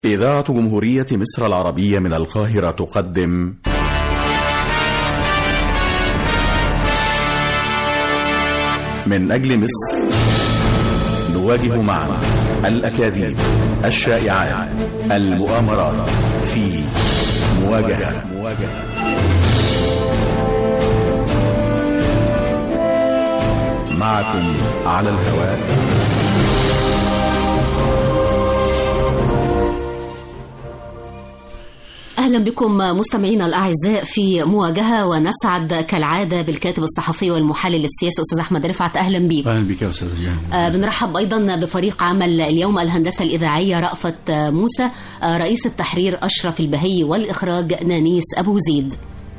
إذاعة جمهورية مصر العربية من القاهرة تقدم من أجل مصر نواجه معا الأكاذيب الشائعات المؤامرات في مواجهة معكم على الهواء أهلا بكم مستمعينا الأعزاء في مواجهة ونسعد كالعادة بالكاتب الصحفي والمحلل السياسي أستاذ أحمد رفعت أهلا بك اهلا بك يا استاذ جان آه، بنرحب أيضا بفريق عمل اليوم الهندسة الإذاعية رأفت آه، موسى آه، رئيس التحرير أشرف البهي والإخراج نانيس أبو زيد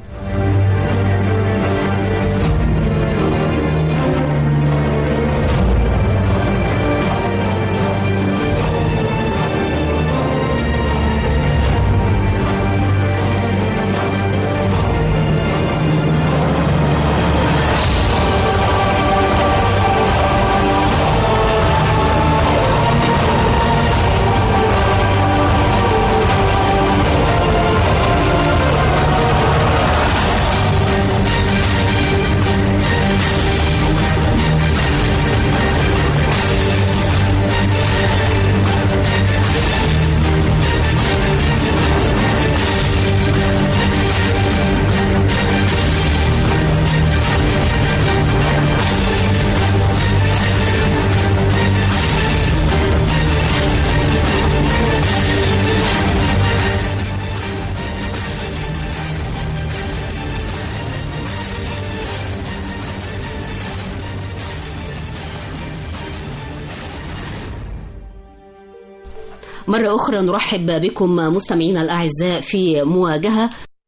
مرة أخرى نرحب بكم مستمعينا الأعزاء في مواجهة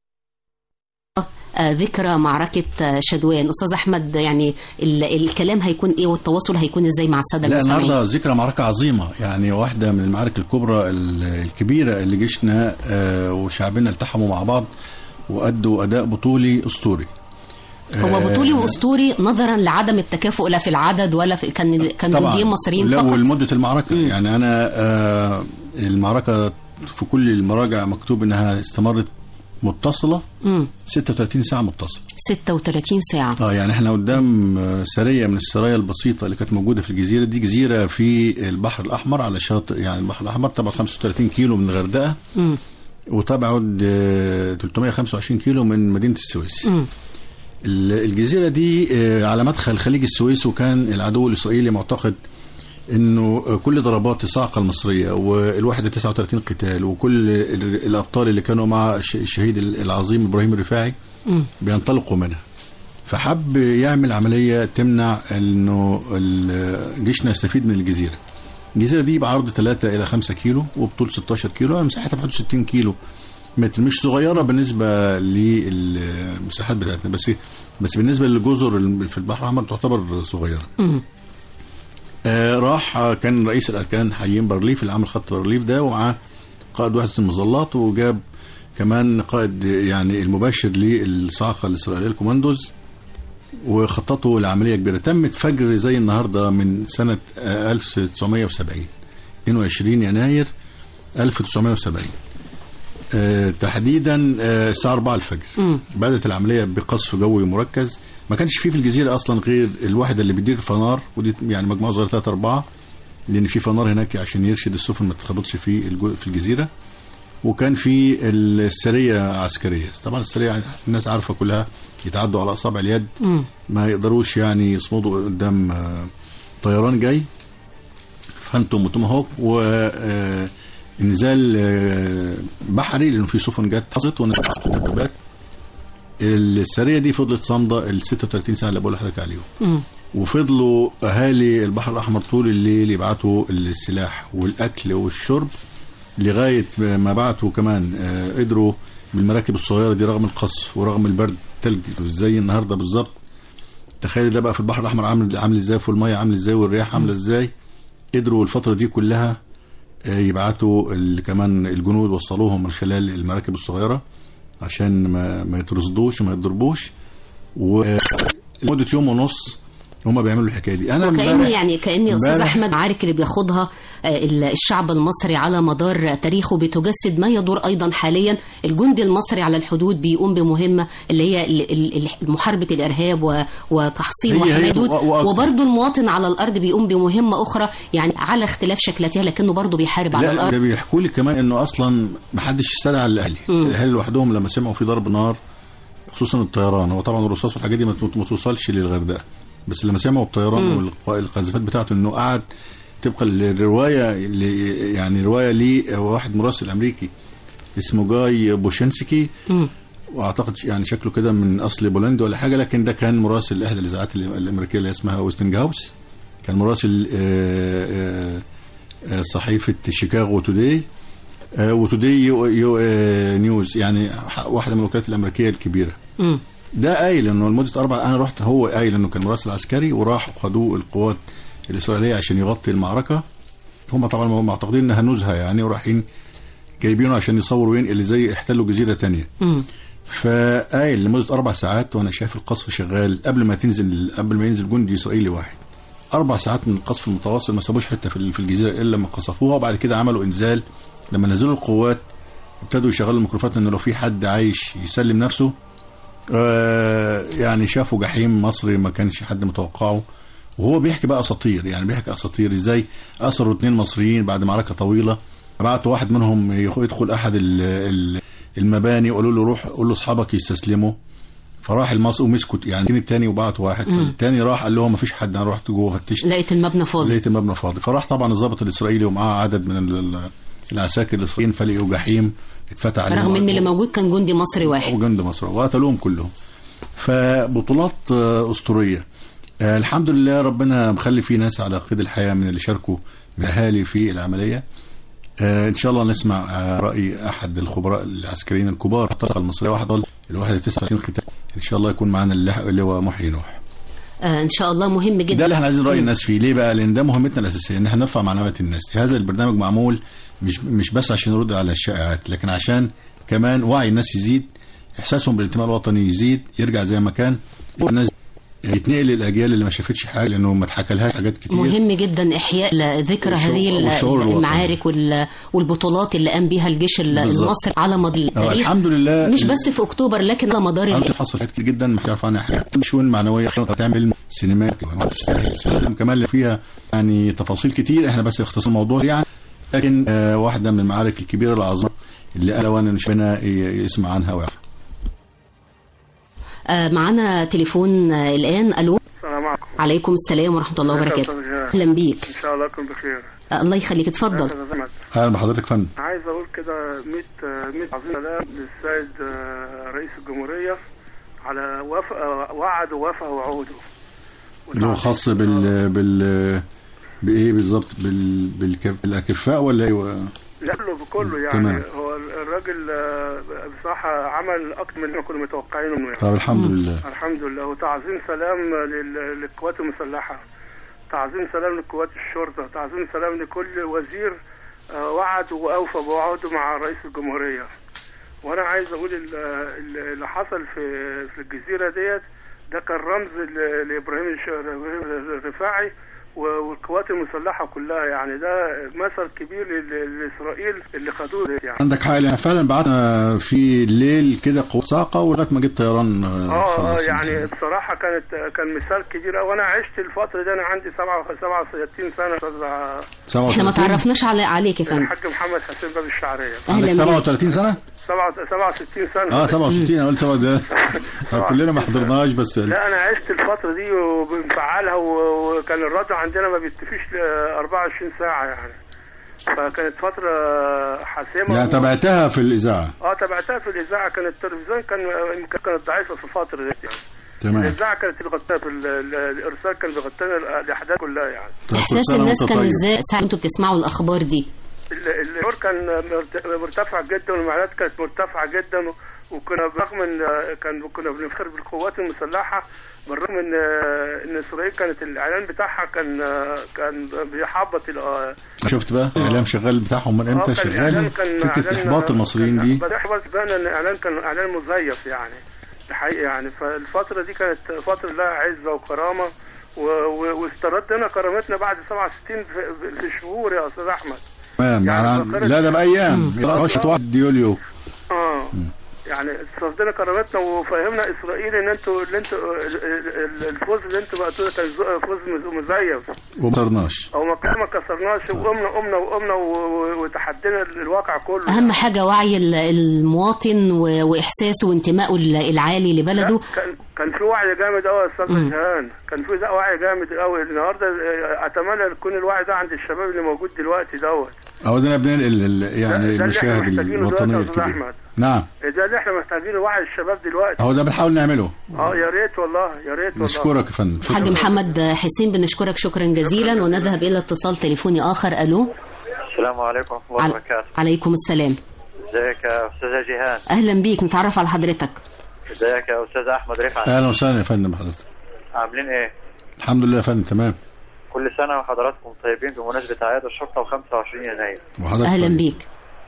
آه، ذكرى معركة آه، شدوان أستاذ أحمد يعني ال- الكلام هيكون إيه والتواصل هيكون إزاي مع السادة لا المستمعين النهارده ذكرى معركه عظيمه يعني واحده من المعارك الكبرى ال- الكبيره اللي جيشنا آه، وشعبنا التحموا مع بعض وادوا اداء بطولي اسطوري هو آه، بطولي واسطوري نظرا لعدم التكافؤ لا في العدد ولا في كان كان جنديين مصريين لا فقط ولمده المعركه مم. يعني انا آه، المعركه في كل المراجع مكتوب انها استمرت متصله مم. 36 ساعه متصله 36 ساعة اه يعني احنا قدام آه، سريه من السرايا البسيطه اللي كانت موجوده في الجزيره دي جزيره في البحر الاحمر على شاطئ يعني البحر الاحمر تبعد 35 كيلو من الغردقه مم. وتبعد آه، 325 كيلو من مدينه السويس مم. ال- الجزيره دي آه، على مدخل خليج السويس وكان العدو الاسرائيلي معتقد انه آه، كل ضربات الصاعقه المصريه والواحد 39 قتال وكل ال- الابطال اللي كانوا مع الش- الشهيد العظيم ابراهيم الرفاعي مم. بينطلقوا منها فحب يعمل عملية تمنع انه ال- جيشنا يستفيد من الجزيرة الجزيرة دي بعرض 3 إلى 5 كيلو وبطول 16 كيلو يعني مساحتها في حدود 60 كيلو متر مش صغيرة بالنسبة للمساحات بتاعتنا بس بس بالنسبة للجزر اللي في البحر الأحمر تعتبر صغيرة مم. آه راح آه، كان رئيس الاركان حيين بارليف اللي عمل خط بارليف ده ومعاه قائد وحده المظلات وجاب كمان قائد يعني المباشر للصاعقه الاسرائيليه الكوماندوز وخططوا لعمليه كبيره تمت فجر زي النهارده من سنه آه، 1970 22 يناير 1970 آه، تحديدا آه، الساعه 4 الفجر مم. بدات العمليه بقصف جوي مركز ما كانش فيه في الجزيره اصلا غير الواحد اللي بيدير فنار ودي يعني مجموعه صغيره ثلاثة أربعة لأن في فنار هناك عشان يرشد السفن ما تتخبطش في الجو في الجزيرة وكان في السرية عسكرية طبعا السرية الناس عارفة كلها يتعدوا على أصابع اليد مم. ما يقدروش يعني يصمدوا قدام آه، طيران جاي فانتوم وتوماهوك ونزال بحري لانه في سفن جت حصلت ودبابات السريه دي فضلت صامده ال 36 ساعه اللي بقول لحضرتك عليهم مم. وفضلوا اهالي البحر الاحمر طول الليل يبعتوا السلاح والاكل والشرب لغايه ما بعتوا كمان آه، قدروا بالمراكب الصغيره دي رغم القصف ورغم البرد تلج زي النهارده بالظبط تخيل ده بقى في البحر الاحمر عامل عامل ازاي والميه عامل ازاي والرياح عامله ازاي قدروا الفتره دي كلها آه، يبعتوا ال- كمان الجنود وصلوهم من خلال المراكب الصغيره عشان ما, ما يترصدوش وما يتضربوش ولمده يوم ونص هم بيعملوا الحكايه دي انا وكأن امبارح- يعني كأن يا أستاذ امبارح- أحمد معارك اللي بياخدها آه، ال- الشعب المصري على مدار تاريخه بتجسد ما يدور أيضا حاليا الجندي المصري على الحدود بيقوم بمهمة اللي هي ال- ال- ال- محاربة الإرهاب و- وتحصين هي- هي وحماية الحدود و- وأكتر. وبرضه المواطن على الأرض بيقوم بمهمة أخرى يعني على اختلاف شكلتها لكنه برضه بيحارب على لا ده الأرض بيحكوا لي كمان انه اصلا ما حدش استدعى الاهلي الاهلي لوحدهم لما سمعوا في ضرب نار خصوصا الطيران هو طبعا الرصاص والحاجات دي ما ت- ما توصلش للغردقه بس لما سمعوا الطيران والقذافات بتاعته انه قعد طبقا للروايه اللي يعني روايه لي واحد مراسل امريكي اسمه جاي بوشنسكي مم. واعتقد يعني شكله كده من اصل بولندي ولا حاجه لكن ده كان مراسل احدى الاذاعات ال- الامريكيه اللي اسمها ويستنج هاوس كان مراسل آه، آه، آه، صحيفه شيكاغو توداي آه، وتوداي يو- يو- آه، نيوز يعني ح- واحده من الوكالات الامريكيه الكبيره مم. ده قايل انه لمده اربع انا رحت هو قايل انه كان مراسل عسكري وراح وخدوه القوات الاسرائيليه عشان يغطي المعركه هم طبعا معتقدين انها نزهه يعني ورايحين جايبينه عشان يصوروا وينقل ازاي احتلوا جزيره تانية مم. فقايل لمده اربع ساعات وانا شايف القصف شغال قبل ما تنزل قبل ما ينزل جندي اسرائيلي واحد اربع ساعات من القصف المتواصل ما سابوش حته في في الجزيره الا لما قصفوها وبعد كده عملوا انزال لما نزلوا القوات ابتدوا يشغلوا الميكروفونات ان لو في حد عايش يسلم نفسه آه يعني شافوا جحيم مصري ما كانش حد متوقعه وهو بيحكي بقى اساطير يعني بيحكي اساطير ازاي اسروا اثنين مصريين بعد معركه طويله بعتوا واحد منهم يخ- يدخل احد ال- ال- المباني وقالوا له روح قول له اصحابك يستسلموا فراح المصري ومسكوا يعني كان التاني وبعتوا واحد التاني راح قال لهم ما فيش حد انا رحت جوه فتشت لقيت المبنى فاضي لقيت المبنى فاضي فراح طبعا الضابط الاسرائيلي ومعاه عدد من ال- ال- العساكر الاسرائيليين فلقوا جحيم اتفتح عليهم رغم ان اللي موجود كان جندي مصري واحد وجند مصر وقتلوهم كلهم فبطولات آه، اسطوريه آه، الحمد لله ربنا مخلي في ناس على قيد الحياه من اللي شاركوا من الاهالي في العمليه آه، ان شاء الله نسمع آه، راي احد الخبراء العسكريين الكبار الطاقه المصريه واحد الواحد 39 ختام ان شاء الله يكون معنا اللي اللي هو محيي نوح آه ان شاء الله مهم ده جدا اللي احنا عايزين راي الناس فيه ليه بقى لان ده مهمتنا الاساسيه ان احنا نرفع معنويات الناس هذا البرنامج معمول مش مش بس عشان نرد على الشائعات لكن عشان كمان وعي الناس يزيد احساسهم بالانتماء الوطني يزيد يرجع زي ما كان الناس يتنقل للاجيال اللي ما شافتش حاجه لانه ما اتحكلهاش حاجات كتير مهم جدا احياء ذكرى والشعور- هذه ال- والشعور الوطني. المعارك وال- والبطولات اللي قام بها الجيش ال- بالظبط. المصري على مدار آه، التاريخ الحمد لله مش بس في اكتوبر لكن على مدار عملت ال- حصل حاجات كتير جدا ما يعرف عنها حاجه الشؤون المعنويه خلقت تعمل سينما ما تستاهل سينما كمان اللي فيها يعني تفاصيل كتير احنا بس اختصار الموضوع يعني لكن آه واحده من المعارك الكبيره العظيمه اللي انا وانا مش بنا ي- يسمع عنها ويعرف آه معانا تليفون آه الان الو السلام عليكم عليكم السلام ورحمه الله ازيك يا وبركاته أستاذ جمال؟ اهلا بيك ان شاء الله اكون بخير آه الله يخليك اتفضل أستاذ أحمد، اهلا بحضرتك فندم عايز اقول كده 100 100 عظيم سلام للسيد آه، رئيس الجمهوريه على وف... آه، وعد ووفى وعوده اللي هو خاص بال بال بايه بالظبط بال بالك- بالاكفاء ولا ايه لا كله بكله يعني تمام. هو الراجل آه، بصراحه عمل اكتر من اللي كنا متوقعينه منه يعني. طب الحمد لله الحمد لله وتعظيم سلام لل- للقوات المسلحة تعظيم سلام لقوات الشرطة تعظيم سلام لكل وزير آه، وعد وأوفى بوعده مع رئيس الجمهورية وأنا عايز أقول ال- ال- اللي حصل في في الجزيرة ديت ده كان رمز ل- لإبراهيم الش- الرفاعي و- والقوات المسلحة كلها يعني ده مثل كبير لل- لإسرائيل اللي خدوه ديت يعني عندك حق احنا فعلا بعتنا في الليل كده قوة صاعقة ولغايه ما جه الطيران اه اه خلص يعني المسألة. بصراحة كانت كان مثال كبير أوي. وانا عشت الفترة دي انا عندي 67 سنة استاذ سبعة احنا ما وثلاثين؟ تعرفناش على عليك يا فندم الحاج محمد حسين باب الشعرية عندك اهلا بيك 37 سنة؟ 67 سنة اه 67 انا قلت سبعة ده كلنا ما حضرناش بس لا انا عشت الفترة دي وبنفعلها و- وكان الراديو عندنا ما بيتفيش ل 24 ساعة يعني فكانت فترة حاسمة يعني تابعتها في الاذاعة اه تابعتها في الإذاعة كان التلفزيون كان يمكن كانت ضعيفة في الفترة دي يعني تمام الإذاعة كانت اللي غطاها في ال- ال- الإرسال كان بيغطينا الأحداث كلها يعني طب كل احساس سنة الناس وأنت كان طيب. ازاي ساعة انتوا بتسمعوا الاخبار دي ال- النور كان مرت- مرتفع جدا والمعلومات كانت مرتفعة جدا وكنا برغم ان كان كنا بنفخر بالقوات المسلحة بالرغم ان ان اسرائيل كانت الاعلان بتاعها كان كان بيحبط ال- شفت بقى الاعلام شغال بتاعهم من آه، امتى كان شغال الإعلان كان فكرة إعلان- احباط المصريين كان- دي بدأ احباط بان ان الاعلان كان اعلان مزيف يعني الحقيقة يعني فالفترة دي كانت فترة لها عزة وكرامة و- و- واستردنا كرامتنا بعد 67 في, في شهور يا استاذ احمد تمام يعني يعني فكرت- لا ده بايام رشة واحد يوليو اه يعني استردنا كرامتنا وفهمنا اسرائيل ان انتوا اللي انتوا ال- ال- الفوز اللي انتوا بقتوا فوز مز- مزيف وما صرناش او ما ما كسرناش وقمنا قمنا وقمنا و- و- وتحدينا الواقع كله اهم حاجه وعي ال- المواطن و- واحساسه وانتمائه ال- العالي لبلده لا، كان كان في وعي جامد قوي يا استاذ مم. جهان كان في ده وعي جامد قوي النهارده آه، اتمنى يكون الوعي ده عند الشباب اللي موجود دلوقتي دوت اهو ده بننقل ال- ده- يعني ده اللي احنا المشاهد محتاجينه دلوقتي الوطنيه يا استاذ الكبيره احمد نعم ده اللي احنا محتاجينه وعي الشباب دلوقتي اهو ده بنحاول نعمله اه يا ريت والله يا ريت والله نشكرك يا فندم شكرا حاج محمد حسين بنشكرك شكرا جزيلا ونذهب الى اتصال تليفوني اخر الو السلام عليكم ورحمة الله عل- وبركاته عليكم السلام ازيك يا أستاذة جيهان اهلا بيك نتعرف على حضرتك ازيك يا أستاذ أحمد رفعت اهلا وسهلا يا فندم بحضرتك عاملين إيه الحمد لله يا فندم تمام كل سنة وحضراتكم طيبين بمناسبة أعياد الشرطة و25 يناير وحضرتك اهلا طيب. بيك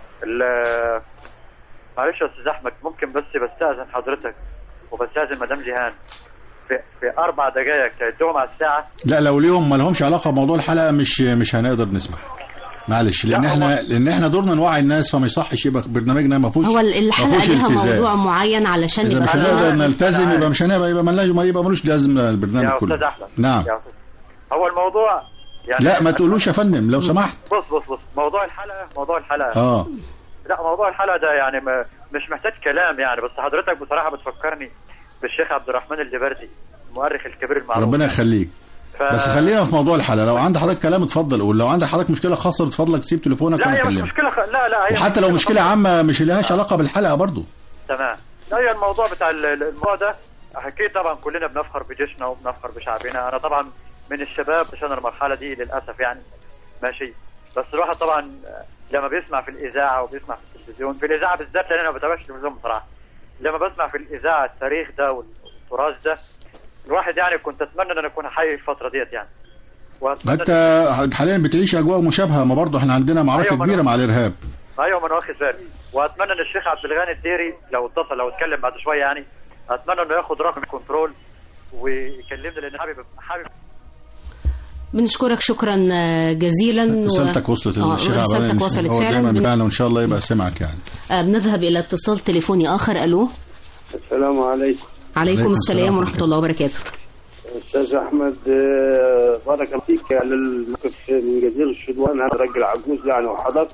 ال- معلش يا أستاذ أحمد ممكن بس بستأذن حضرتك وبستأذن مدام جيهان في, في أربع دقائق تعدهم على الساعة لا لو ليهم ما لهمش علاقه بموضوع الحلقه مش مش هنقدر نسمح معلش لان لا، احنا هو- لان احنا دورنا نوعي الناس فما يصحش يبقى برنامجنا ما فيهوش هو ال- ما الحلقه فيهوش ليها التزام. موضوع معين علشان اذا يبقى مش فيها- هنقدر نلتزم أنا يبقى مش هنبقى يبقى ملناش ما يبقى ملوش لازم البرنامج يا كله أستاذ أحمد نعم يا أستاذ هو الموضوع يعني لا ما تقولوش يا فندم لو سمحت بص بص بص موضوع الحلقة موضوع الحلقة اه لا موضوع الحلقة ده يعني ما مش محتاج كلام يعني بس حضرتك بصراحة بتفكرني بالشيخ عبد الرحمن الجبردي المؤرخ الكبير المعروف ربنا يخليك ف... بس خلينا في موضوع الحلقه لو عندك حضرتك كلام اتفضل قول لو عندك حضرتك مشكله خاصه بتفضلك سيب تليفونك لا وانا هي مش اكلمك مشكلة خ... لا لا هي وحتى لو مشكله خاصة. عامه مش لهاش علاقه بالحلقه برضو تمام لا هي الموضوع بتاع ال- ال- الموضوع ده اكيد طبعا كلنا بنفخر بجيشنا وبنفخر بشعبنا انا طبعا من الشباب عشان المرحله دي للاسف يعني ماشي بس الواحد طبعا لما بيسمع في الاذاعه وبيسمع في التلفزيون في الاذاعه بالذات لان انا ما بتابعش التلفزيون بصراحه لما بسمع في الاذاعه التاريخ ده والتراث ده الواحد يعني كنت اتمنى ان انا اكون حي الفتره ديت يعني ما واتمنى انت حاليا بتعيش اجواء مشابهه ما برضو احنا عندنا معركه أيوة، ما كبيره أنا- مع الارهاب ايوه ما انا واخد بالي واتمنى ان الشيخ عبد الغني الديري لو اتصل لو اتكلم بعد شويه يعني اتمنى انه ياخد رقم كنترول ويكلمني لان حابب حابب بنشكرك شكرا جزيلا و- رسالتك وصلت آه، للشيخ عبد رسالتك الغني. وصلت هو فعلا دايما بن- بتاعنا وان شاء الله يبقى سمعك يعني آه، بنذهب الى اتصال تليفوني اخر الو السلام عليكم عليكم عليكم السلام السلام ورحمه الله وبركاته استاذ احمد آه، بارك الله فيك على الموقف من جزيره الشدوان انا راجل عجوز يعني وحضرت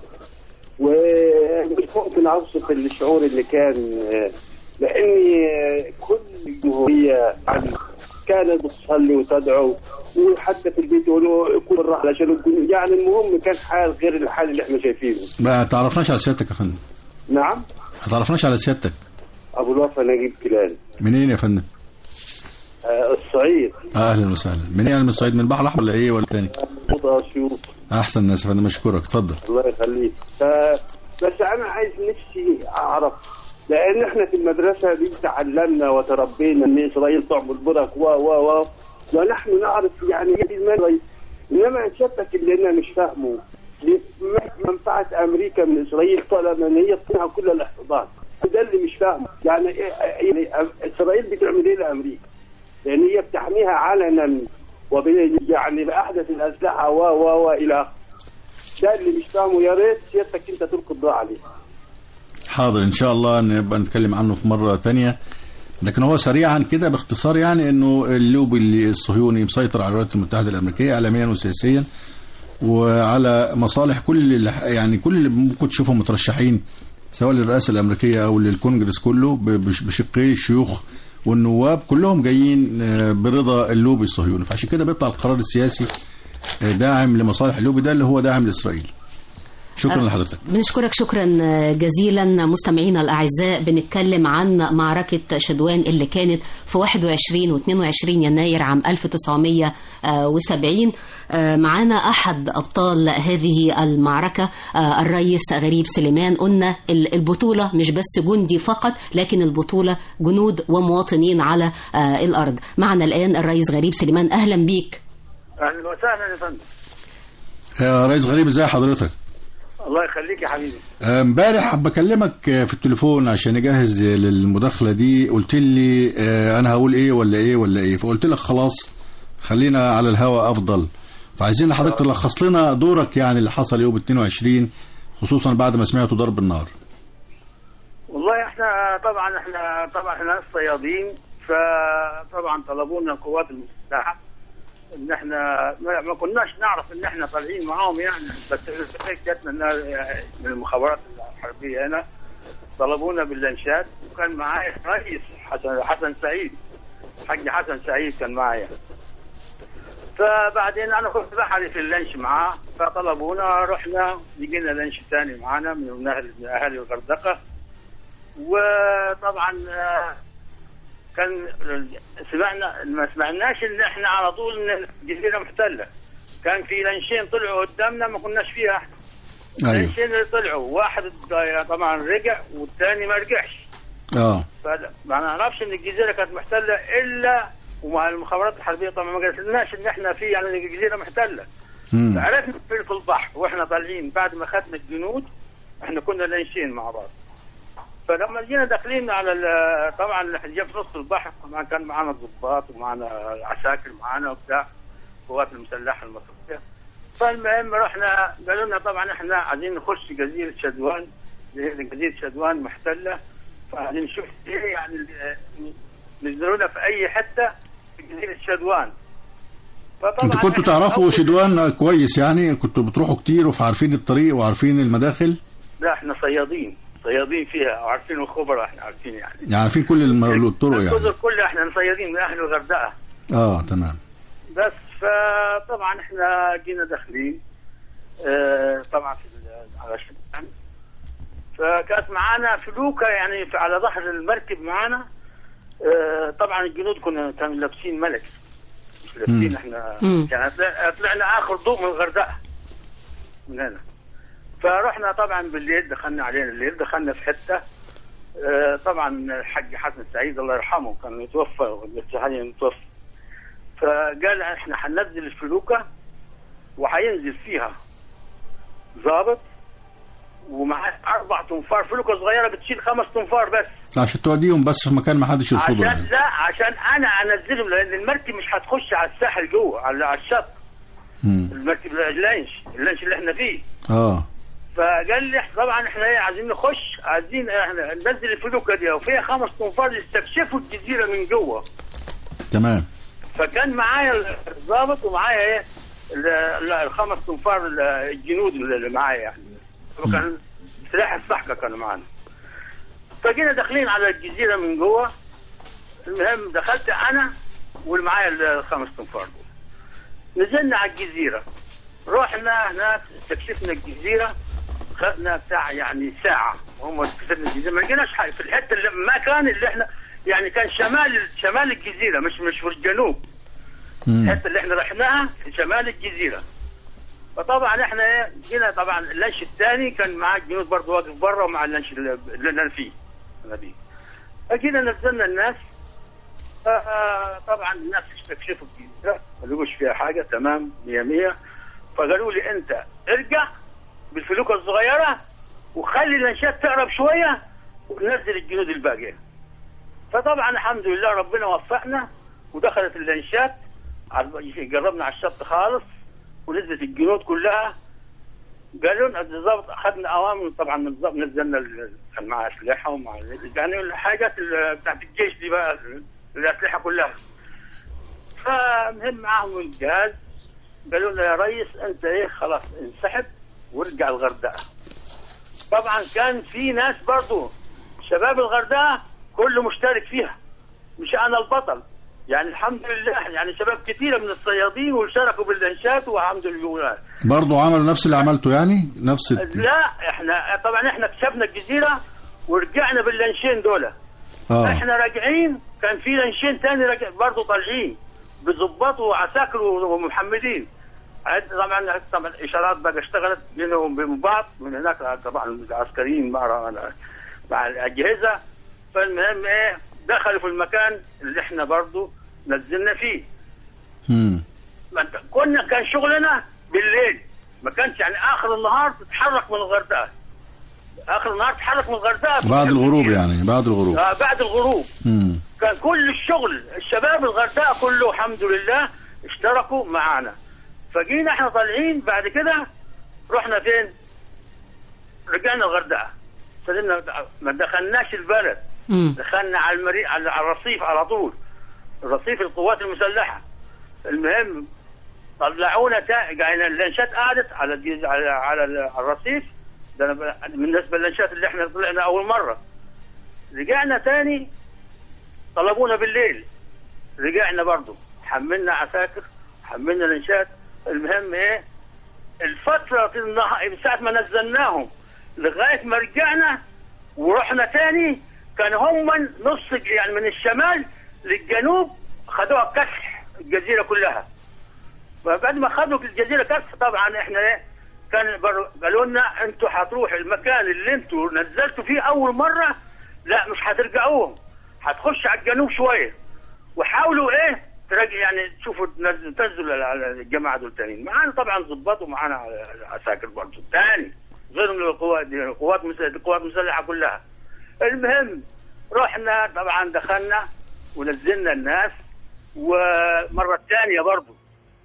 ومش ممكن اوصف الشعور اللي كان آه، لاني آه، كل جمهوريه يعني كانت بتصلي وتدعو وحتى في البيت يقولوا كل مرة علشان الجنود. يعني المهم كان حال غير الحال اللي احنا شايفينه ما تعرفناش على سيادتك يا فندم نعم ما تعرفناش على سيادتك ابو الوفا نجيب كلال منين يا فندم آه، الصعيد اهلا وسهلا منين من الصعيد من البحر الاحمر ولا ايه ولا تاني موضة اسيوط احسن ناس يا فندم اشكرك اتفضل الله يخليك ف... بس انا عايز نفسي اعرف لان احنا في المدرسه دي تعلمنا وتربينا ان اسرائيل تعبد برك و و و ونحن نعرف يعني ايه دي المنوي انما شتك اللي انا مش فاهمه ليه منفعه امريكا من اسرائيل طالما ان هي تصنع كل الاحتضان ده اللي مش فاهمه يعني إيه يعني اسرائيل بتعمل ايه لامريكا؟ لان هي بتحميها علنا وب يعني باحدث الاسلحه و و و الى اخره ده اللي مش فاهمه يا ريت سيادتك انت تلقي الضوء عليه حاضر ان شاء الله نبقى نتكلم عنه في مره تانية لكن هو سريعا كده باختصار يعني انه اللوبي اللي الصهيوني مسيطر على الولايات المتحده الامريكيه اعلاميا وسياسيا وعلى مصالح كل اللي يعني كل اللي ممكن تشوفهم مترشحين سواء للرئاسه الامريكيه او للكونجرس كله ب- بش- بشقي الشيوخ والنواب كلهم جايين آه، برضا اللوبي الصهيوني فعشان كده بيطلع القرار السياسي آه، داعم لمصالح اللوبي ده اللي هو داعم لاسرائيل شكرا لحضرتك بنشكرك شكرا جزيلا مستمعينا الاعزاء بنتكلم عن معركه شدوان اللي كانت في 21 و22 يناير عام 1970 آه، معانا احد ابطال هذه المعركه آه، الرئيس غريب سليمان قلنا ال- البطوله مش بس جندي فقط لكن البطوله جنود ومواطنين على آه، الارض معنا الان الرئيس غريب سليمان اهلا بيك اهلا وسهلا يا فندم يا رئيس غريب ازي حضرتك الله يخليك يا حبيبي امبارح بكلمك آه، في التليفون عشان اجهز للمداخله دي قلت لي آه، انا هقول ايه ولا ايه ولا ايه فقلت لك خلاص خلينا على الهواء افضل فعايزين لحضرتك تلخص لنا دورك يعني اللي حصل يوم 22 خصوصا بعد ما سمعتوا ضرب النار والله احنا طبعا احنا طبعا احنا ناس صيادين فطبعا طلبونا القوات المسلحه ان احنا ما ما كناش نعرف ان احنا طالعين معاهم يعني بس الفكرة جاتنا انها من المخابرات الحربيه هنا طلبونا باللانشات وكان معايا رئيس حسن حسن سعيد حاج حسن سعيد كان معايا فبعدين انا كنت بحري في اللانش معاه فطلبونا رحنا لقينا لانش ثاني معانا من اهل من اهالي الغردقه وطبعا آه، كان سمعنا ما سمعناش ان احنا على طول ان الجزيره محتله كان في لانشين طلعوا قدامنا ما كناش فيها احنا ايوه اللانشين اللي طلعوا واحد طبعا رجع والثاني ما رجعش اه فما نعرفش ان الجزيره كانت محتله الا ومع المخابرات الحربيه طبعا ما قالتلناش ان احنا في يعني إن الجزيره محتله مم. فعرفنا في في البحر واحنا طالعين بعد ما خدنا الجنود احنا كنا لانشين مع بعض فلما جينا داخلين على ال- طبعا احنا جا في نص البحر طبعا كان معانا ضباط ومعانا عساكر معانا وبتاع القوات المسلحه المصريه فالمهم رحنا قالوا لنا طبعا احنا عايزين نخش جزيره شدوان لأن جزيره شدوان محتله فعايزين نشوف ايه يعني ال- نزلوا لنا في اي حته في جزيره شدوان فطبعا انتوا كنتوا إحنا تعرفوا أول- شدوان كويس يعني كنتوا بتروحوا كتير وعارفين الطريق وعارفين المداخل لا احنا صيادين صيادين فيها وعارفين الخبراء احنا عارفين يعني يعني عارفين كل الم- الطرق الجزر يعني كلها احنا صيادين من اهل الغردقه اه تمام بس فطبعا احنا جينا داخلين اه طبعا في ال- على الشمال فكانت معانا فلوكه يعني في على ظهر المركب معانا اه طبعا الجنود كنا كانوا لابسين ملك مش لابسين مم. احنا مم. يعني طلع- طلعنا اخر ضوء من الغردقه من هنا فرحنا طبعا بالليل دخلنا علينا الليل دخلنا في حته آه، طبعا الحاج حسن سعيد الله يرحمه كان يتوفى ولسه حاليا متوفى فقال احنا حننزل الفلوكه وحينزل فيها ضابط ومعاه اربع تنفار فلوكه صغيره بتشيل خمس تنفار بس عشان توديهم بس في مكان ما حدش يرصده عشان يعني لا عشان انا انزلهم لان المركب مش هتخش على الساحل جوه على على الشط مم. المركب اللانش اللانش اللي احنا فيه اه فقال لي طبعا احنا ايه عايزين نخش عايزين احنا ننزل الفلوكه دي وفيها خمس تنفار يستكشفوا الجزيره من جوه تمام فكان معايا الضابط ومعايا ايه ال- ال- الخمس تنفار ال- الجنود اللي معايا يعني وكان سلاح الصحكه كانوا معانا فجينا داخلين على الجزيره من جوه المهم دخلت انا واللي معايا الخمس تنفار دول نزلنا على الجزيره رحنا هناك استكشفنا الجزيره خدنا بتاع يعني ساعه وهم استكشفنا الجزيره ما لقيناش حاجه في الحته اللي ما كان اللي احنا يعني كان شمال شمال الجزيره مش مش في الجنوب مم. الحته اللي احنا رحناها في شمال الجزيره فطبعا احنا ايه جينا طبعا اللانش الثاني كان معاه الجنود برضه واقف بره ومع اللانش اللي اللي انا فيه انا فيه فجينا نزلنا الناس ف- طبعا الناس استكشفوا الجزيره ما لقوش فيها حاجه تمام 100 100 فقالوا لي انت ارجع بالفلوكه الصغيره وخلي اللانشات تقرب شويه وننزل الجنود الباقيه فطبعا الحمد لله ربنا وفقنا ودخلت اللانشات على- قربنا على الشط خالص ونزلت الجنود كلها قالوا لنا بالضبط اخذنا اوامر طبعا من الضبط نزلنا ال- كان مع اسلحه ومع يعني الحاجات ال- بتاعت الجيش دي بقى الاسلحه كلها فمهم معاهم الجهاز قالوا لنا يا ريس انت ايه خلاص انسحب وارجع الغردقه طبعا كان في ناس برضو شباب الغردقه كله مشترك فيها مش انا البطل يعني الحمد لله يعني شباب كثيره من الصيادين وشاركوا بالانشات والحمد لله برضو عملوا نفس اللي عملته يعني نفس الت- لا احنا طبعا احنا كسبنا الجزيره ورجعنا باللانشين دول اه احنا راجعين كان في لانشين تاني راجع برضه طالعين بظباط وعساكر ومحملين عد- طبعا طبعا اشارات بقى اشتغلت بينهم وبين بعض من هناك طبعا العسكريين مع مع الاجهزه فالمهم ايه دخلوا في المكان اللي احنا برضه نزلنا فيه مم. ما انت- كنا كان شغلنا بالليل ما كانش يعني اخر النهار تتحرك من الغردقه اخر النهار تتحرك من الغردقه بعد الغروب يعني بعد الغروب آه بعد الغروب مم. كان كل الشغل الشباب الغردقه كله الحمد لله اشتركوا معانا فجينا احنا طالعين بعد كده رحنا فين؟ رجعنا الغردقه سلمنا ما دخلناش البلد مم. دخلنا على المريء على على الرصيف على طول رصيف القوات المسلحه المهم طلعونا تا... يعني اللانشات قعدت على الجي... على على ال- على الرصيف ده أنا ب- بالنسبه للانشات اللي احنا طلعنا اول مره رجعنا تاني طلبونا بالليل رجعنا برضو حملنا عساكر حملنا لانشات المهم ايه الفترة النهار من ساعة ما نزلناهم لغاية ما رجعنا ورحنا تاني كان هم نص يعني من الشمال للجنوب خدوها كسح الجزيرة كلها فبعد ما خدوا الجزيرة كسح طبعا احنا ايه كان بر- قالوا لنا انتوا هتروحوا المكان اللي انتوا نزلتوا فيه اول مرة لا مش هترجعوهم هتخش على الجنوب شوية وحاولوا ايه ترجع يعني تشوفوا تنزلوا تنزلوا على الجماعه دول تانيين معانا طبعا ضباط ومعانا عساكر برضه تاني غير من القوات دي القوات مس- القوات المسلحه كلها المهم رحنا طبعا دخلنا ونزلنا الناس ومره ثانيه برضه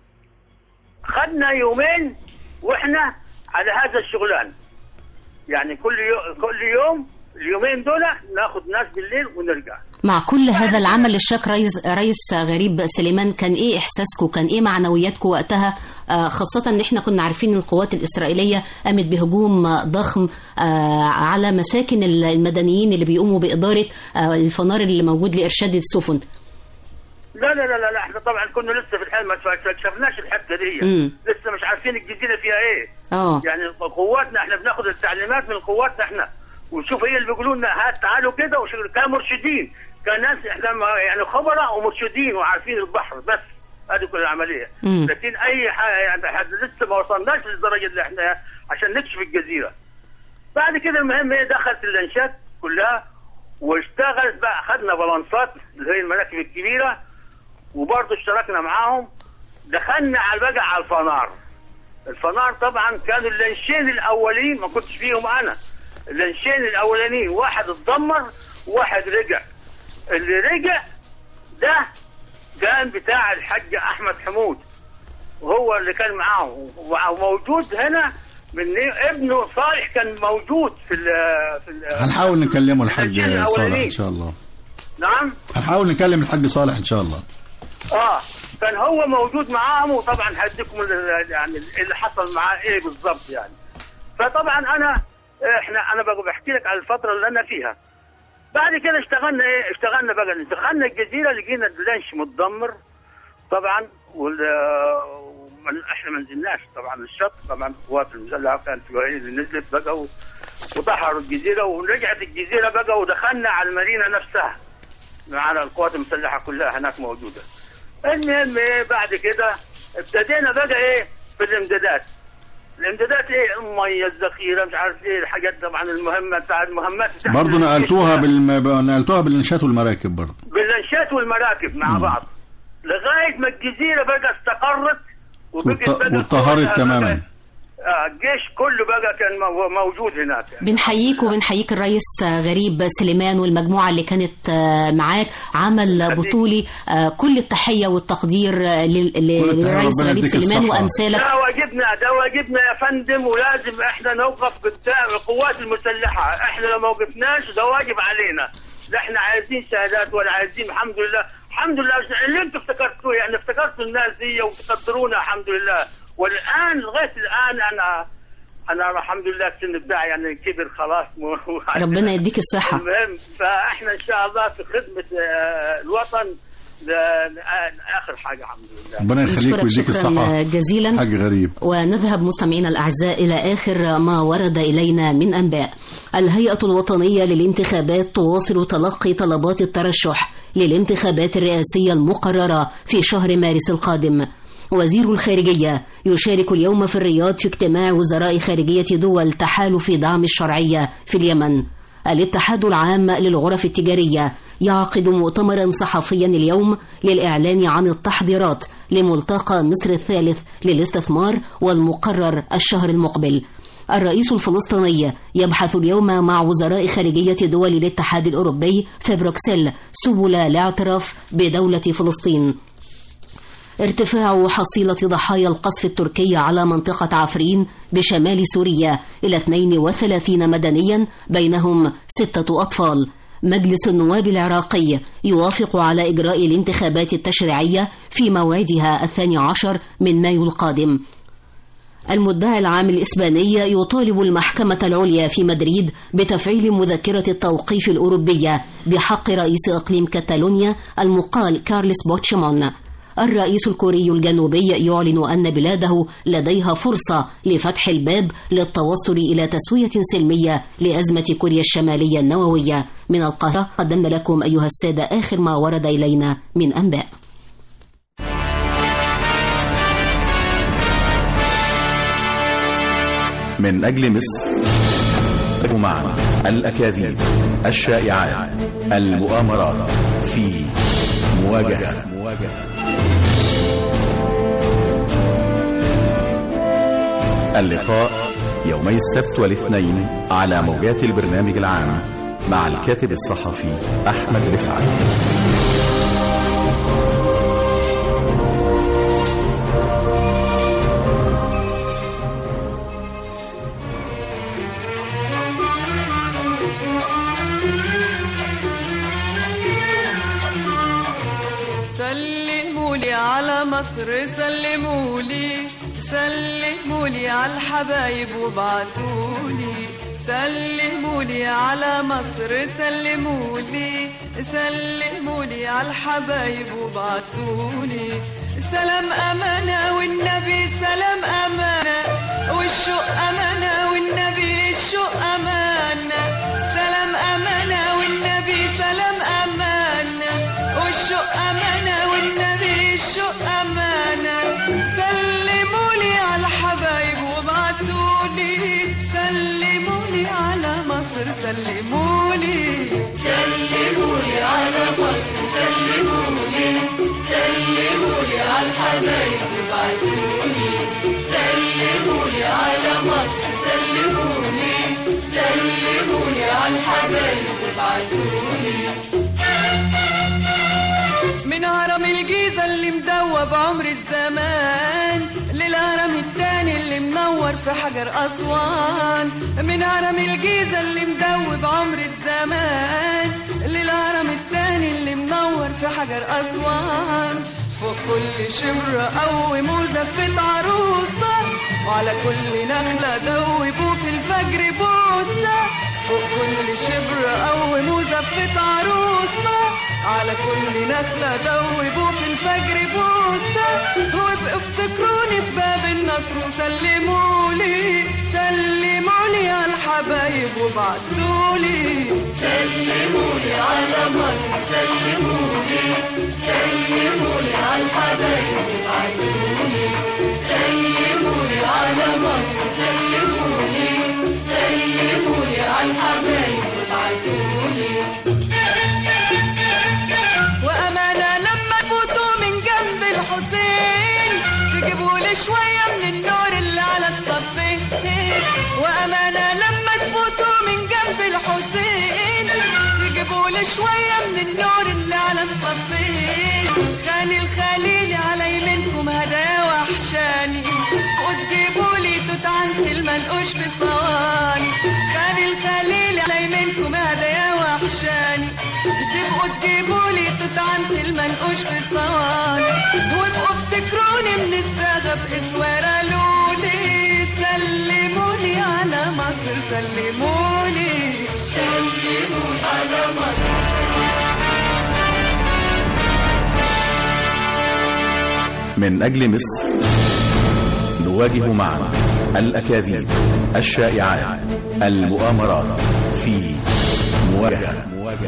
خدنا يومين واحنا على هذا الشغلان يعني كل يوم كل يوم اليومين دول ناخد ناس بالليل ونرجع مع كل هذا العمل الشاق رئيس رئيس غريب سليمان كان ايه احساسكم كان ايه معنوياتكم وقتها آه، خاصة ان احنا كنا عارفين ان القوات الاسرائيلية قامت بهجوم آه، ضخم آه، على مساكن المدنيين اللي بيقوموا بإدارة آه، الفنار اللي موجود لإرشاد السفن لا لا لا لا, لا احنا طبعا كنا لسه في الحال ما شفناش الحته دي مم. لسه مش عارفين الجزيره فيها ايه اه يعني قواتنا احنا بناخد التعليمات من قواتنا احنا ونشوف ايه اللي بيقولوا لنا هات تعالوا كده وشغل كانوا مرشدين كان ناس احنا ما- يعني خبراء ومرشدين وعارفين البحر بس هذه كل العمليه مم. لكن اي حاجه يعني احنا لسه ما وصلناش للدرجه اللي احنا عشان نكشف الجزيره بعد كده المهم ايه دخلت اللانشات كلها واشتغلت بقى خدنا بالانسات اللي هي المراكب الكبيره وبرضه اشتركنا معاهم دخلنا على بقى على الفنار الفنار طبعا كانوا اللانشين الاولين ما كنتش فيهم انا اللانشين الاولانيين واحد اتدمر وواحد رجع اللي رجع ده كان بتاع الحاج احمد حمود وهو اللي كان معاه وموجود هنا من ابنه صالح كان موجود في ال في ال هنحاول نكلمه الحاج اللانشين صالح الأولانيين. ان شاء الله نعم هنحاول نكلم الحاج صالح ان شاء الله اه كان هو موجود معاهم وطبعا هديكم ال- يعني اللي حصل معاه ايه بالظبط يعني فطبعا انا احنا انا بقى بحكي لك على الفتره اللي انا فيها بعد كده اشتغلنا ايه اشتغلنا بقى دخلنا الجزيره لقينا اللانش متدمر طبعا وال ومن- احنا ما نزلناش طبعا الشط طبعا القوات المسلحه كانت هي اللي نزلت بقى و- وطهروا الجزيره ورجعت الجزيره بقى ودخلنا على المدينه نفسها على القوات المسلحه كلها هناك موجوده المهم ايه بعد كده ابتدينا بقى ايه في الامدادات الامدادات ايه الميه الذخيره مش عارف ايه الحاجات طبعا المهمه بتاع المهمات بتاعت برضه الجيش نقلتوها كلها. بالم... نقلتوها بالانشات والمراكب برضه باللانشات والمراكب مع بعض لغايه ما الجزيره بقى استقرت وبقت والط- بقى واتطهرت كلها تماماً. بقى- آه الجيش كله بقى كان مو- موجود هناك يعني. بنحييك وبنحييك الرئيس غريب سليمان والمجموعة اللي كانت آه، معاك عمل بطولي آه، كل التحية والتقدير آه، لل- كل التحية، للرئيس ربنا غريب يديك سليمان الصحة. وأمثالك ده واجبنا ده واجبنا يا فندم ولازم احنا نوقف قدام القوات المسلحه احنا لو ما وقفناش ده واجب علينا لا احنا عايزين شهادات ولا عايزين الحمد لله الحمد لله اللي انتوا افتكرتوه يعني افتكرتوا الناس دي وتقدرونا الحمد لله والان لغايه الان انا انا الحمد لله السن بتاعي يعني كبر خلاص ربنا يديك الصحة المهم فاحنا ان شاء الله في خدمه آه، الوطن ل- لاخر حاجه الحمد لله ربنا يخليك نشكرك ويديك شكرا الصحة جزيلا حاج غريب ونذهب مستمعينا الأعزاء إلى آخر ما ورد إلينا من أنباء الهيئة الوطنية للانتخابات تواصل تلقي طلبات الترشح للانتخابات الرئاسية المقررة في شهر مارس القادم وزير الخارجية يشارك اليوم في الرياض في اجتماع وزراء خارجية دول تحالف دعم الشرعية في اليمن الاتحاد العام للغرف التجارية يعقد مؤتمرا صحفيا اليوم للإعلان عن التحضيرات لملتقى مصر الثالث للاستثمار والمقرر الشهر المقبل الرئيس الفلسطيني يبحث اليوم مع وزراء خارجية دول الاتحاد الأوروبي في بروكسل سبل الاعتراف بدولة فلسطين ارتفاع حصيلة ضحايا القصف التركي على منطقة عفرين بشمال سوريا إلى 32 مدنيا بينهم ستة أطفال مجلس النواب العراقي يوافق على إجراء الانتخابات التشريعية في موعدها الثاني عشر من مايو القادم المدعي العام الإسباني يطالب المحكمة العليا في مدريد بتفعيل مذكرة التوقيف الأوروبية بحق رئيس إقليم كتالونيا المقال كارلس بوتشيمون الرئيس الكوري الجنوبي يعلن أن بلاده لديها فرصة لفتح الباب للتوصل إلى تسوية سلمية لأزمة كوريا الشمالية النووية من القاهرة قدمنا لكم أيها السادة آخر ما ورد إلينا من أنباء من أجل مصر معا الأكاذيب الشائعات المؤامرات في مواجهة اللقاء يومي السبت والاثنين على موجات البرنامج العام مع الكاتب الصحفي أحمد رفعت سلموا لي على مصر سلموا لي سلموا لي على الحبايب وابعتوا لي سلموا لي على مصر سلموا لي سلموا لي على الحبايب وابعتوا لي سلام أمانة والنبي سلام أمانة والشوق أمانة والنبي الشوق أمانة سلام أمانة والنبي سلام أمانة والشوق أمانة والنبي الشوق أمانة سلموا لي على الحبايب وابعتوا لي سلموا لي على مصر سلموا لي سلموا لي على مصر سلموا لي سلموا لي على الحبايب وابعتوا لي سلموا لي على مصر سلموا لي سلموا لي على الحبايب وابعتوا لي من هرم الجيزة اللي مدوب عمر الزمان للهرم التاني اللي منور في حجر أسوان من هرم الجيزة اللي مدوب عمر الزمان للهرم التاني اللي منور في حجر أسوان فوق كل شمرة قوم وزفت عروسة وعلى كل نخلة دوبوا في الفجر بوسة فوق كل شبر قوم وزفت عروسة على كل نخلة دوبوا في الفجر بوسة وابقوا افتكروني في باب النصر وسلموا لي سلموا لي على الحبايب وبعتوا لي سلموا لي على مصر سلموا لي سلموا لي على الحبايب وبعتوا لي سلموا لي على مصر سلموا لي سلموا لي على الحبايب وبعتوا لي وأمانة لما تفوتوا من جنب الحسين تجيبوا لي شوية من النور اللي على الصفين وأمانة لما تفوتوا من جنب الحسين تجيبوا لي شوية من النور اللي على الصفين خاني الخليل على يمينكم هدايا وحشاني وتجيبوا لي توت عنتي المنقوش في صواني خاني الخليل على يمينكم هدايا وحشاني تبقوا تجيبوا لي توت عنتي المنقوش في صواني وابقوا افتكروني من الساغة بإسوارة لولي سلموني على مصر سلموني سلموني على مصر من أجل مصر نواجه معا الأكاذيب الشائعات المؤامرات في مواجهة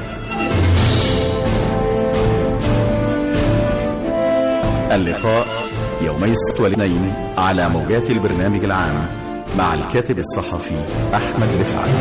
اللقاء يومي السبت والاثنين على موجات البرنامج العام مع الكاتب الصحفي أحمد رفعت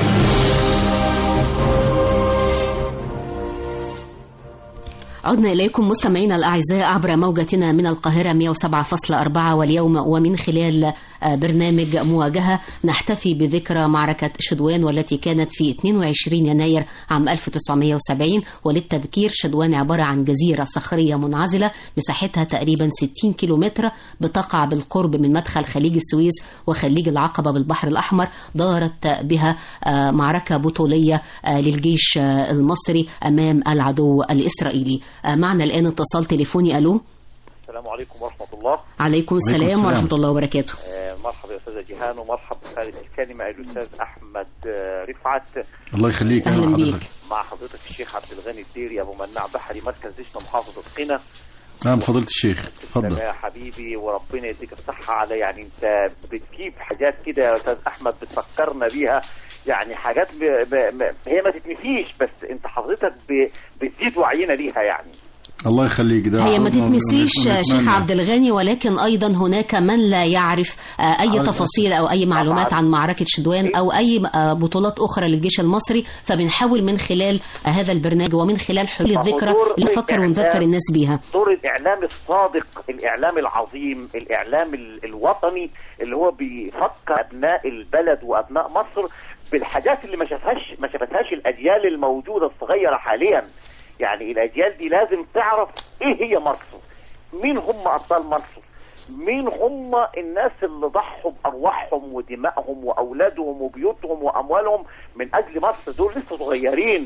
عدنا إليكم مستمعينا الأعزاء عبر موجتنا من القاهرة 107.4 واليوم ومن خلال آه، برنامج مواجهة نحتفي بذكرى معركة شدوان والتي كانت في 22 يناير عام 1970 وللتذكير شدوان عبارة عن جزيرة صخرية منعزلة مساحتها تقريبا 60 كيلومتر بتقع بالقرب من مدخل خليج السويس وخليج العقبة بالبحر الأحمر دارت بها آه، معركة بطولية آه، للجيش آه، المصري أمام العدو الإسرائيلي آه، معنا الآن اتصال تليفوني ألو السلام عليكم ورحمة الله عليكم السلام السلام. ورحمة الله وبركاته آه، مرحبا يا أستاذة جيهان ومرحبا بخالد الكلمة الأستاذ أحمد آه، رفعت الله يخليك أهلا أهلا بيك حضرتك مع حضرتك الشيخ عبد الغني الديري أبو مناع بحري مركز دشنا محافظة قنا نعم فضيلة الشيخ اتفضل يا حبيبي وربنا يديك الصحة على يعني أنت بتجيب حاجات كده يا أستاذ أحمد بتفكرنا بيها يعني حاجات ب... ب... ب... هي ما تتنسيش بس أنت حضرتك ب... بتزيد وعينا ليها يعني الله يخليك ده هي ما عرضنا تتنسيش ونتمنى. شيخ عبد الغني ولكن ايضا هناك من لا يعرف آه، اي عارف. تفاصيل او اي معلومات طبعاً. عن معركه شدوان او اي آه، بطولات اخرى للجيش المصري فبنحاول من خلال آه، هذا البرنامج ومن خلال حلول الذكرى حضور نفكر ونذكر الإعلام. الناس بيها دور الاعلام الصادق الاعلام العظيم الاعلام ال- الوطني اللي هو بيفكر ابناء البلد وابناء مصر بالحاجات اللي ما شافهاش ما شافتهاش الاجيال الموجوده الصغيره حاليا يعني الاجيال دي لازم تعرف ايه هي مصر مين هم ابطال مصر مين هم الناس اللي ضحوا بارواحهم ودمائهم واولادهم وبيوتهم واموالهم من اجل مصر دول لسه صغيرين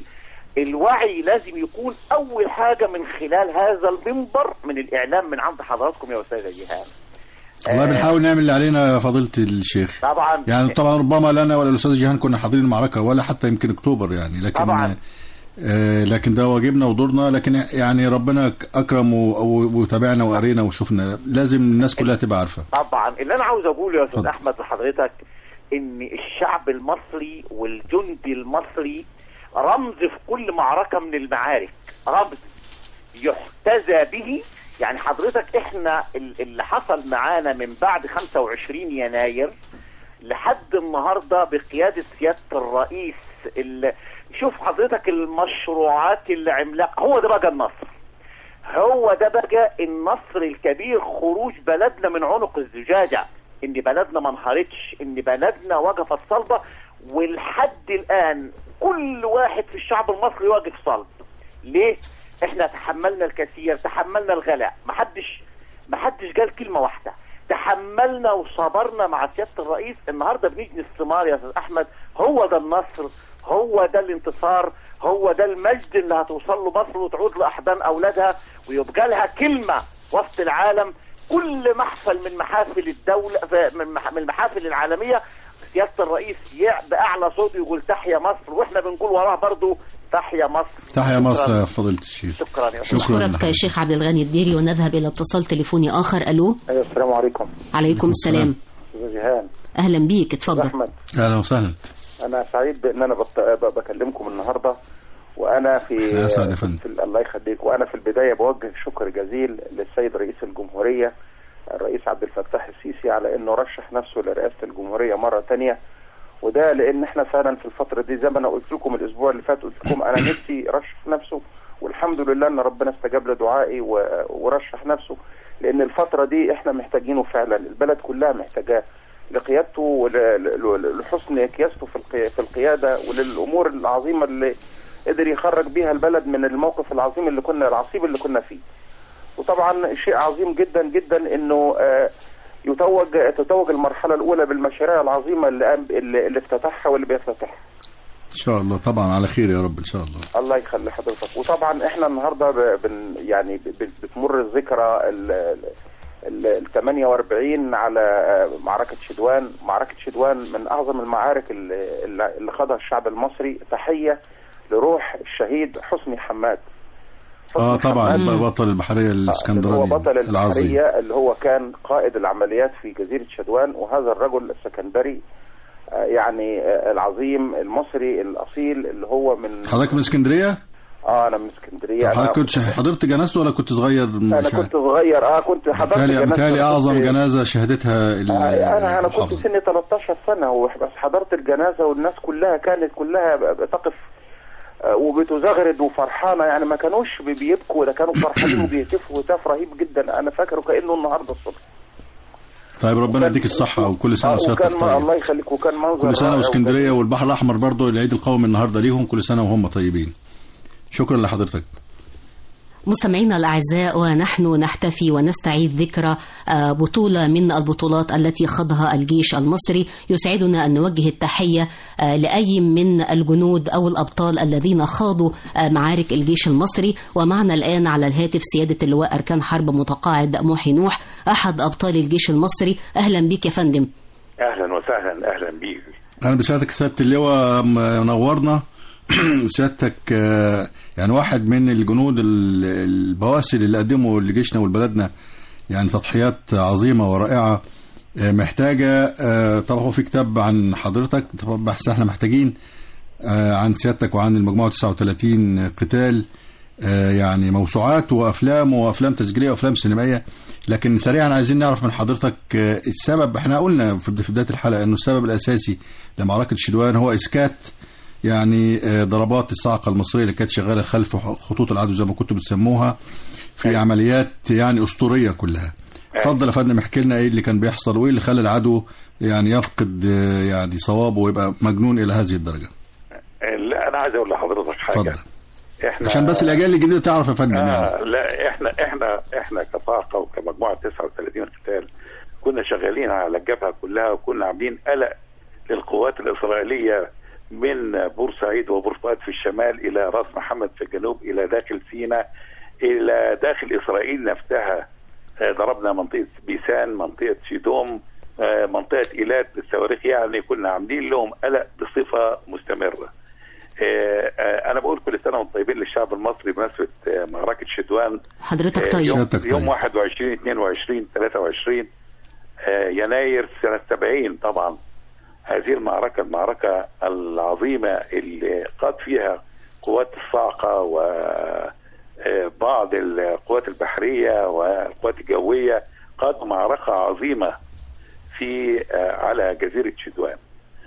الوعي لازم يكون اول حاجه من خلال هذا المنبر من الاعلام من عند حضراتكم يا استاذه جيهان والله بنحاول نعمل اللي علينا يا فضيلة الشيخ طبعا يعني طبعا ربما لا انا ولا الاستاذ جيهان كنا حاضرين المعركه ولا حتى يمكن اكتوبر يعني لكن طبعاً. آه لكن ده واجبنا ودورنا لكن يعني ربنا اكرم و- و- وتابعنا وقرينا وشفنا لازم الناس كلها تبقى عارفه طبعا اللي انا عاوز اقوله يا استاذ اتفضل. احمد لحضرتك ان الشعب المصري والجندي المصري رمز في كل معركه من المعارك رمز يحتذى به يعني حضرتك احنا ال- اللي حصل معانا من بعد 25 يناير لحد النهارده بقياده سياده الرئيس اللي شوف حضرتك المشروعات اللي عملاق هو ده بقى النصر هو ده بقى النصر الكبير خروج بلدنا من عنق الزجاجة ان بلدنا ما انهارتش ان بلدنا وقفت صلبة ولحد الان كل واحد في الشعب المصري واقف صلب ليه احنا تحملنا الكثير تحملنا الغلاء محدش محدش قال كلمة واحدة تحملنا وصبرنا مع سيادة الرئيس النهاردة بنجني الثمار يا أستاذ أحمد هو ده النصر هو ده الانتصار هو ده المجد اللي هتوصل له مصر وتعود لأحضان أولادها ويبقى لها كلمة وسط العالم كل محفل من محافل الدولة من مح- من المحافل العالمية سيادة الرئيس يع- بأعلى صوت يقول تحيا مصر واحنا بنقول وراه برضو تحيا مصر تحيا شكراً. مصر يا فضيلة الشيخ شكرا يا أستاذ. شكرا اشكرك لحضرتك. شيخ عبد الغني الديري ونذهب الى اتصال تليفوني اخر الو ايوه السلام عليكم عليكم السلام استاذ جيهان اهلا بيك استاذ اتفضل احمد اهلا وسهلا انا سعيد بان انا بط... ب- بكلمكم النهارده وانا في يا أسعد يا فندم. في ال- الله يخليك وانا في البدايه بوجه شكر جزيل للسيد رئيس الجمهوريه الرئيس عبد الفتاح السيسي على انه رشح نفسه لرئاسه الجمهوريه مره تانية وده لان احنا فعلا في الفتره دي زي ما انا قلت لكم الاسبوع اللي فات قلت لكم انا نفسي رشح نفسه والحمد لله ان ربنا استجاب لدعائي و- ورشح نفسه لان الفتره دي احنا محتاجينه فعلا البلد كلها محتاجاه لقيادته ول- ل- لحسن كياسته في القي- في القياده وللامور العظيمه اللي قدر يخرج بيها البلد من الموقف العظيم اللي كنا العصيب اللي كنا فيه وطبعا شيء عظيم جدا جدا انه آه، يتوج تتوج المرحله الاولى بالمشاريع العظيمه اللي قام- اللي, اللي افتتحها واللي بيفتتحها ان شاء الله طبعا على خير يا رب ان شاء الله الله يخلي حضرتك وطبعا احنا النهارده ب- بن يعني ب- ب- بتمر الذكرى ال ال- ال 48 على آه، معركة شدوان معركة شدوان من أعظم المعارك اللي, اللي اللي خاضها الشعب المصري تحية لروح الشهيد حسني حماد اه طبعا حماد بطل البحريه اللي هو الاسكندراني بطل العظيم البحرية اللي هو كان قائد العمليات في جزيرة شدوان وهذا الرجل السكندري آه، يعني آه، العظيم المصري الأصيل اللي هو من حضرتك من اسكندريه؟ اه انا من اسكندريه طب أنا- حضرتك كنت حضرت جنازته ولا كنت صغير انا كنت صغير اه كنت حضرت متهيألي جنازة متهيألي كنت- اعظم جنازه شهدتها ال- آه، انا انا كنت المحافظة. سني 13 سنه وح- بس حضرت الجنازه والناس كلها كانت كلها ب- بتقف آه، وبتزغرد وفرحانه يعني ما كانوش بي- بيبكوا ده كانوا فرحانين وبيهتفوا هتاف رهيب جدا انا فاكره كانه النهارده الصبح طيب ربنا يديك الصحه وكل سنه آه، وسيادتك وكان طيب الله يخليك وكان منظر كل سنه رائع واسكندريه والبحر الاحمر برضو العيد القومي النهارده ليهم كل سنه وهم طيبين شكرا لحضرتك مستمعينا الأعزاء ونحن نحتفي ونستعيد ذكرى آه، بطولة من البطولات التي خاضها الجيش المصري يسعدنا أن نوجه التحية آه، لأي من الجنود أو الأبطال الذين خاضوا آه، معارك الجيش المصري ومعنا الآن على الهاتف سيادة اللواء أركان حرب متقاعد محي نوح أحد أبطال الجيش المصري أهلا بك يا فندم اهلا وسهلا اهلا بيك انا بسعادتك سياده اللواء م- نورنا سيادتك آه، يعني واحد من الجنود ال- البواسل اللي قدموا لجيشنا ولبلدنا يعني تضحيات عظيمه ورائعه آه، محتاجه آه، طبعا هو في كتاب عن حضرتك طبعا بحث احنا محتاجين آه، عن سيادتك وعن المجموعه 39 قتال آه، يعني موسوعات وافلام وافلام تسجيليه وافلام سينمائيه لكن سريعا عايزين نعرف من حضرتك آه، السبب احنا قلنا في في بدايه الحلقه انه السبب الاساسي لمعركه شدوان هو اسكات يعني آه، ضربات الصاعقه المصريه اللي كانت شغاله خلف خطوط العدو زي ما كنتوا بتسموها في عمليات يعني اسطوريه كلها اتفضل يا فندم احكي لنا ايه اللي كان بيحصل وايه اللي خلى العدو يعني يفقد آه، يعني صوابه ويبقى مجنون الى هذه الدرجه لا انا عايز اقول لحضرتك حاجه اتفضل احنا عشان بس الاجيال الجديده تعرف يا فندم يعني آه لا احنا احنا احنا كطاقه وكمجموعه 39 قتال كنا شغالين على الجبهه كلها وكنا عاملين قلق للقوات الاسرائيليه من بورسعيد وبورفؤاد في الشمال الى راس محمد في الجنوب الى داخل سيناء الى داخل اسرائيل نفسها آه، ضربنا منطقه بيسان منطقه شيدوم آه، منطقه ايلات بالصواريخ يعني كنا عاملين لهم قلق بصفه مستمره آه، آه، انا بقول كل سنه وانتم طيبين للشعب المصري بمناسبه آه، معركه شدوان حضرتك آه، طيب يوم, سيادتك طيب. يوم 21 22 23 آه، يناير سنه 70 طبعا هذه المعركه المعركه العظيمه اللي قاد فيها قوات الصاعقه و آه، بعض القوات البحريه والقوات الجويه قادوا معركه عظيمه في آه، على جزيره شدوان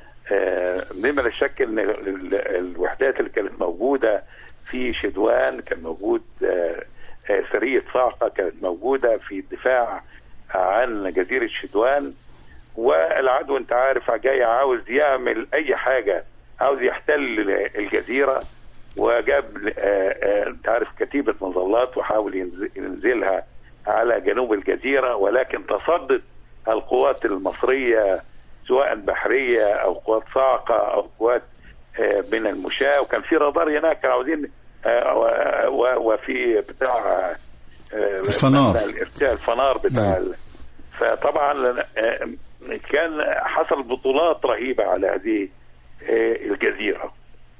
آه، مما لا شك ان ال- ال- الوحدات اللي كانت موجوده في شدوان كان موجود آه، آه، سريه صاعقه كانت موجوده في الدفاع عن جزيره شدوان والعدو انت عارف جاي عاوز يعمل اي حاجه عاوز يحتل الجزيره وجاب آه، آه، انت عارف كتيبه مظلات وحاول ينز- ينزلها على جنوب الجزيره ولكن تصدت القوات المصريه سواء بحريه او قوات صاعقه او قوات آه، من المشاة وكان في رادار هناك كانوا عاوزين آه، و- و- وفي بتاع آه، الفنار. بتاع الارتاء الفنار بتاع نعم. ال- فطبعا آه، كان حصل بطولات رهيبه على هذه آه، الجزيره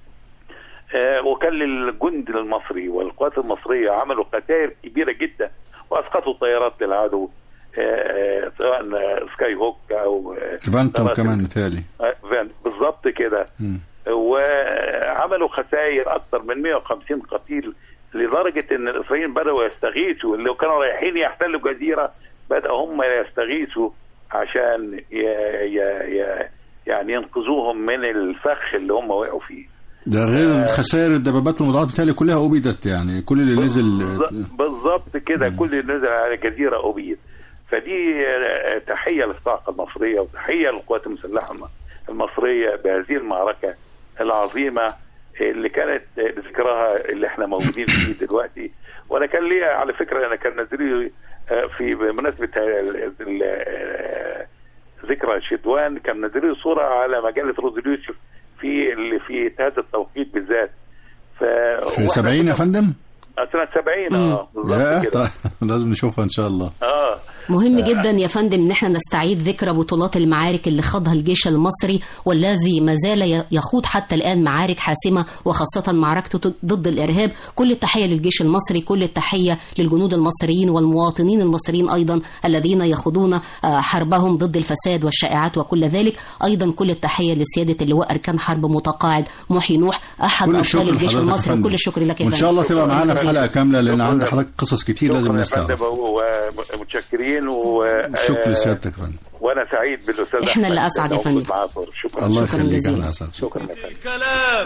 آه، وكان للجند المصري والقوات المصريه عملوا خسائر كبيره جدا واسقطوا طيارات للعدو آه، آه، سواء سكاي هوك او آه، فانتوم طيارات- كمان مثالي آه، فان- بالظبط كده مم. وعملوا خسائر اكثر من 150 قتيل لدرجه ان الاسرائيليين بداوا يستغيثوا اللي كانوا رايحين يحتلوا جزيره بداوا هم يستغيثوا عشان ي... ي... ي... يعني ينقذوهم من الفخ اللي هم وقعوا فيه ده غير خسائر الدبابات والمدرعات بالتالي كلها أبيدت يعني كل اللي نزل بالظ- بالظبط كده كل اللي نزل على جزيره ابيض فدي آه، تحيه للطاقه المصريه وتحيه للقوات المسلحه الم- المصريه بهذه المعركه العظيمه اللي كانت ذكرها اللي احنا موجودين فيه دلوقتي وانا كان ليا على فكره انا كان نزلي آه، في بمناسبه ال- ال- آه، ذكرى شدوان كان نزلي صوره على مجله روز اليوسف في اللي في هذا التوقيت بالذات ف في 70 يا فندم سنة 70 اه يا بالظبط كده طيب لازم نشوفها إن شاء الله اه مهم جدا يا فندم ان احنا نستعيد ذكرى بطولات المعارك اللي خاضها الجيش المصري والذي ما زال ي- يخوض حتى الان معارك حاسمه وخاصه معركته ضد الارهاب كل التحيه للجيش المصري كل التحيه للجنود المصريين والمواطنين المصريين ايضا الذين يخوضون آه، حربهم ضد الفساد والشائعات وكل ذلك ايضا كل التحيه لسياده اللواء اركان حرب متقاعد محي نوح احد كل ابطال الشكر الجيش لحضرتك يا المصري فندم. وكل الشكر لك يا وإن شاء الله فندم. تبقى معانا في حلقة كاملة لأن شكراً. عندك حضرتك قصص كتير لازم شكرا يا نستعرض فندم ومتشكرين و شكرا آه، لسيادتك يا فندم وانا سعيد بالاستاذ إحنا اللي أحمد أسعد يا موجود فندم. معاكم. شكرا الله شكراً يخليك جزيلاً. احنا اسعد شكرا يا فندم الكلام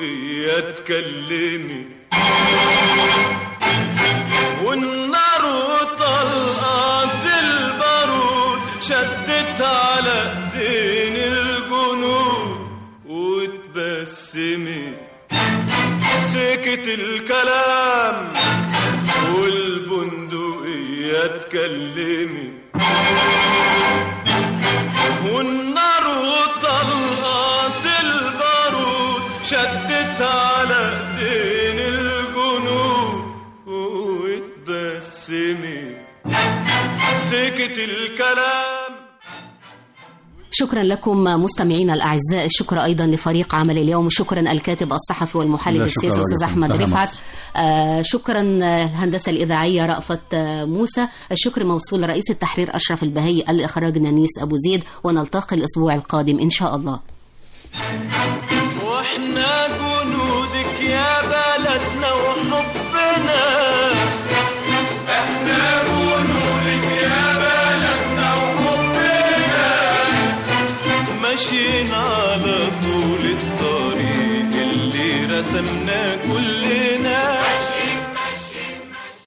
والبندقية تكلمي والنار وطلقات البارود شدت على ايدين الجنود واتبسمت سكت الكلام والبندقية اتكلمت والنار وطلقات البارود شدت على ايدين الجنود واتبسمت سكت الكلام شكرا لكم مستمعينا الاعزاء الشكر ايضا لفريق عمل اليوم شكرا الكاتب الصحفي والمحلل لا، شكرا السياسي استاذ لكم. احمد انتهى رفعت مصر. آه شكرا آه، الهندسه الاذاعيه رأفت آه، موسى الشكر موصول لرئيس التحرير اشرف البهي الاخراج نانيس ابو زيد ونلتقي الاسبوع القادم ان شاء الله واحنا جنودك يا بلدنا وحبنا احنا جنودك يا بلدنا وحبنا ماشيين على طول الطريق اللي رسمناه كل